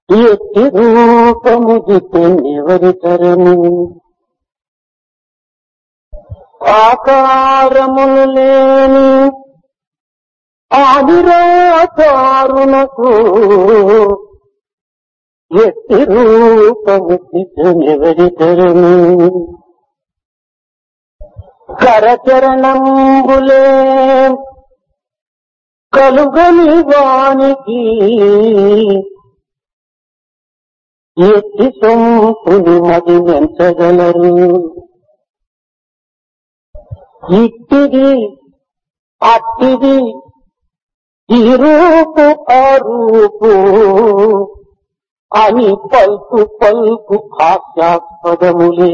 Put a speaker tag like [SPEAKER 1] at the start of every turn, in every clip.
[SPEAKER 1] ఎట్టి రూపము దిట్టెవరి తరము ఆకారములు లేని ఆదిరాకారునకు ఎట్టి రూపము దిట్టెవరి తరము కరచరణంబులే కలుగని వానికి ఎట్టి సొంపుని మది మెంచగలరు ఇట్టిది అట్టిది ఈ రూపు ఆ రూపు అని పల్కు పల్కు హాస్యాస్పదములే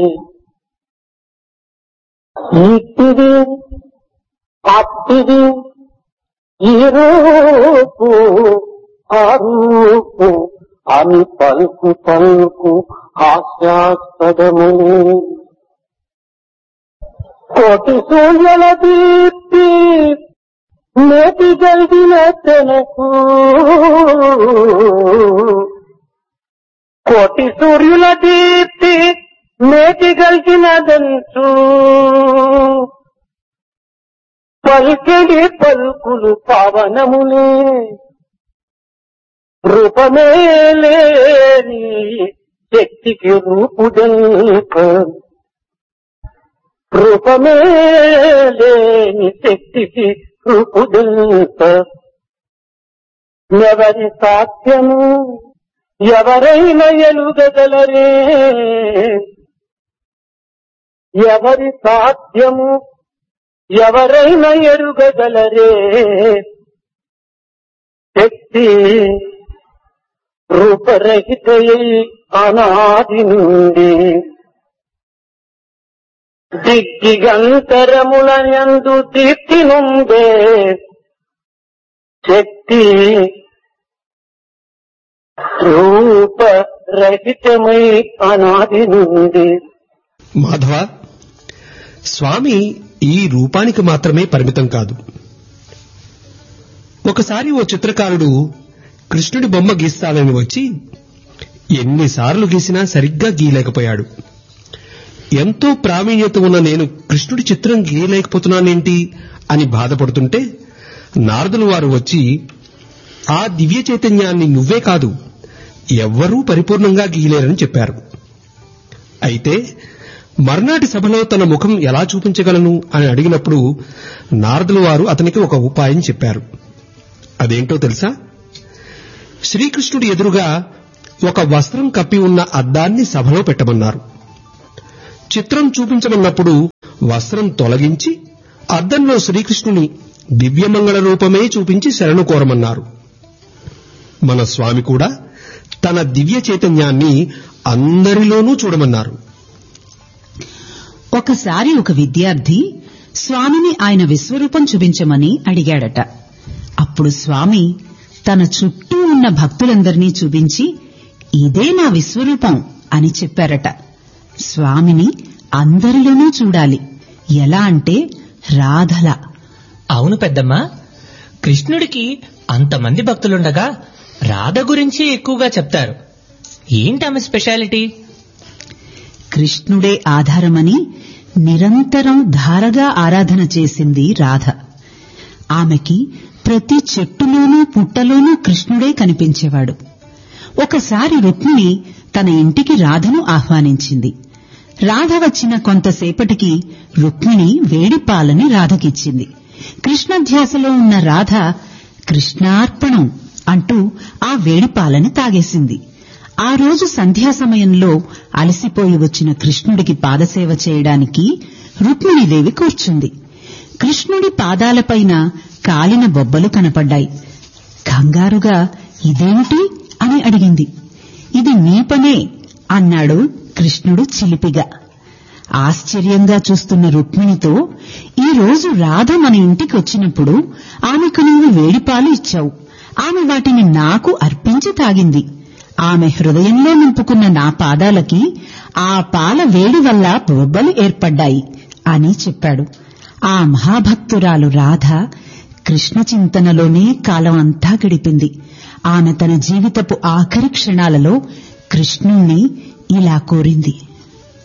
[SPEAKER 1] ఇట్టిది అట్టిది ఈ రూపు ఆ రూపు అని పలుకు పలుకు హాస్యాస్పదము కోటి సూర్యుల దీప్తి నేటి గల్గిన తనకు కోటి సూర్యుల దీప్తి నేటి గల్గినదంచు పలికెడి పలుకులు పవనములే రూపమే లేని శక్తికి రూపుదల్ప రూపమే లేని శక్తికి రూపుదల్ప ఎవరి సాధ్యము ఎవరైనా ఎలుగగలరే ఎవరి సాధ్యము ఎవరైనా ఎరుగగలరే శక్తి రూపరహితయై అనాది నుండి దిగ్గిగంతరముల యందు దీప్తి నుండే శక్తి రూపరహితమై అనాది నుండి
[SPEAKER 2] మాధవ స్వామి ఈ రూపానికి మాత్రమే పరిమితం కాదు ఒకసారి ఓ చిత్రకారుడు కృష్ణుడి బొమ్మ గీస్తానని వచ్చి ఎన్నిసార్లు గీసినా సరిగ్గా గీయలేకపోయాడు ఎంతో ప్రావీణ్యత ఉన్న నేను కృష్ణుడి చిత్రం గీయలేకపోతున్నానేంటి అని బాధపడుతుంటే నారదులు వారు వచ్చి ఆ దివ్య చైతన్యాన్ని నువ్వే కాదు ఎవ్వరూ పరిపూర్ణంగా గీయలేరని చెప్పారు అయితే మర్నాటి సభలో తన ముఖం ఎలా చూపించగలను అని అడిగినప్పుడు నారదుల వారు అతనికి ఒక ఉపాయం చెప్పారు అదేంటో తెలుసా శ్రీకృష్ణుడి ఎదురుగా ఒక వస్త్రం కప్పి ఉన్న అద్దాన్ని సభలో పెట్టమన్నారు చిత్రం చూపించమన్నప్పుడు వస్త్రం తొలగించి అద్దంలో శ్రీకృష్ణుని దివ్యమంగళ రూపమే చూపించి శరణు కోరమన్నారు మన స్వామి కూడా తన దివ్య చైతన్యాన్ని అందరిలోనూ చూడమన్నారు
[SPEAKER 3] ఒకసారి ఒక విద్యార్థి స్వామిని ఆయన విశ్వరూపం చూపించమని అడిగాడట అప్పుడు స్వామి తన చుట్టూ ఉన్న భక్తులందరినీ చూపించి ఇదే నా విశ్వరూపం అని చెప్పారట స్వామిని అందరిలోనూ చూడాలి ఎలా అంటే రాధల
[SPEAKER 4] అవును పెద్దమ్మా కృష్ణుడికి అంతమంది భక్తులుండగా రాధ గురించి ఎక్కువగా చెప్తారు ఏంటి ఆమె స్పెషాలిటీ
[SPEAKER 3] కృష్ణుడే ఆధారమని నిరంతరం ధారగా ఆరాధన చేసింది రాధ ఆమెకి ప్రతి చెట్టులోనూ పుట్టలోనూ కృష్ణుడే కనిపించేవాడు ఒకసారి రుక్మిణి తన ఇంటికి రాధను ఆహ్వానించింది రాధ వచ్చిన కొంతసేపటికి రుక్మిణి వేడి పాలని రాధకిచ్చింది కృష్ణధ్యాసలో ఉన్న రాధ కృష్ణార్పణం అంటూ ఆ వేడి పాలని తాగేసింది ఆ రోజు సంధ్యా సమయంలో అలసిపోయి వచ్చిన కృష్ణుడికి పాదసేవ చేయడానికి రుక్మిణీదేవి కూర్చుంది కృష్ణుడి పాదాలపైన కాలిన బొబ్బలు కనపడ్డాయి కంగారుగా ఇదేమిటి అని అడిగింది ఇది నీ పనే అన్నాడు కృష్ణుడు చిలిపిగా ఆశ్చర్యంగా చూస్తున్న రుక్మిణితో ఈ రోజు రాధ మన ఇంటికి వచ్చినప్పుడు ఆమెకు నువ్వు వేడిపాలు ఇచ్చావు ఆమె వాటిని నాకు అర్పించి తాగింది ఆమె హృదయంలో నింపుకున్న నా పాదాలకి ఆ పాల వేడి వల్ల బొబ్బలు ఏర్పడ్డాయి అని చెప్పాడు ఆ మహాభక్తురాలు రాధ కృష్ణ చింతనలోనే కాలం అంతా గడిపింది ఆమె తన జీవితపు ఆఖరి క్షణాలలో కృష్ణుణ్ణి ఇలా కోరింది